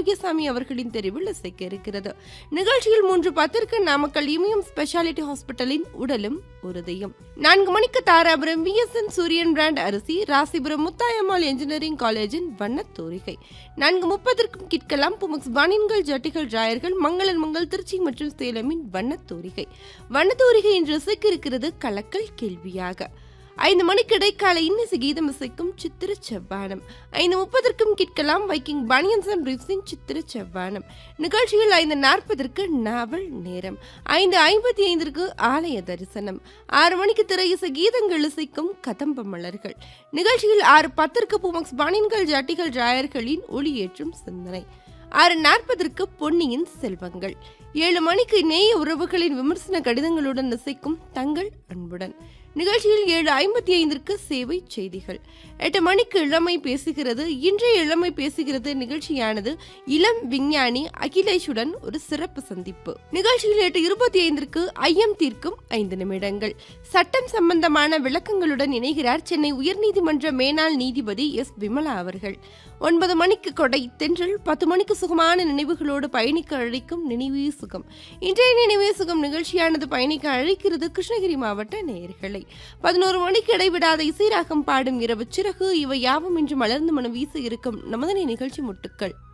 ஆரோக்கியசாமி அவர்களின் தெரிவில் இசைக்க இருக்கிறது நிகழ்ச்சியில் மூன்று பத்திற்கு நாமக்கல் இமயம் ஸ்பெஷாலிட்டி ஹாஸ்பிட்டலின் உடலும் உறுதியும் நான்கு மணிக்கு தாராபுரம் விஎஸ்என் சூரியன் பிராண்ட் அரிசி ராசிபுரம் முத்தாயம்மாள் என்ஜினியரிங் காலேஜின் வண்ணத் தூரிகை நான்கு முப்பதற்கும் கிட்கலாம் புமக்ஸ் பனின்கள் ஜட்டிகள் டிராயர்கள் மங்களன் மங்கள் திருச்சி மற்றும் சேலமின் வண்ணத் தூரிகை வண்ணத் தூரிகை இன்று இசைக்க இருக்கிறது கலக்கல் கேள்வியாக ஐந்து மணிக்கு இடைக்கால இன்னிசை கீதம் இசைக்கும் சித்திர செவ்வானம் ஐந்து முப்பதற்கும் கேட்கலாம் வைக்கிங் பனியன்ஸ் அண்ட் ரிப்ஸின் சித்திர செவ்வானம் நிகழ்ச்சியில் ஐந்து நாற்பதற்கு நாவல் நேரம் ஐந்து ஐம்பத்தி ஐந்திற்கு ஆலய தரிசனம் ஆறு மணிக்கு திரை இசை கீதங்கள் இசைக்கும் கதம்ப மலர்கள் நிகழ்ச்சியில் ஆறு பத்திற்கு புமக்ஸ் பனியன்கள் ஜட்டிகள் டிராயர்களின் ஒளியேற்றும் சிந்தனை ஆறு நாற்பதற்கு பொன்னியின் செல்வங்கள் ஏழு மணிக்கு நேய உறவுகளின் விமர்சன கடிதங்களுடன் இசைக்கும் தங்கள் அன்புடன் நிகழ்ச்சியில் ஏழு ஐம்பத்தி ஐந்திற்கு சேவை செய்திகள் எட்டு மணிக்கு இளமை பேசுகிறது இன்றைய இளமை பேசுகிறது நிகழ்ச்சியானது இளம் விஞ்ஞானி அகிலேஷுடன் ஒரு சிறப்பு சந்திப்பு நிகழ்ச்சியில் எட்டு இருபத்தி ஐந்திற்கு ஐயம் தீர்க்கும் ஐந்து நிமிடங்கள் சட்டம் சம்பந்தமான விளக்கங்களுடன் இணைகிறார் சென்னை உயர்நீதிமன்ற மேனாள் நீதிபதி எஸ் விமலா அவர்கள் ஒன்பது மணிக்கு கொடை தென்றல் பத்து மணிக்கு சுகமான நினைவுகளோடு பயணிக்க அழைக்கும் நினைவே சுகம் இன்றைய நினைவே சுகம் நிகழ்ச்சியானது பயணிக்க அழைக்கிறது கிருஷ்ணகிரி மாவட்ட நேயர்களை பதினோரு மணிக்கு இடைவிடாத இசைராகம் பாடும் இரவு சிறகு இவை யாவும் இன்று மலர்ந்து மனம் வீச இருக்கும் நமதனை நிகழ்ச்சி முட்டுக்கள்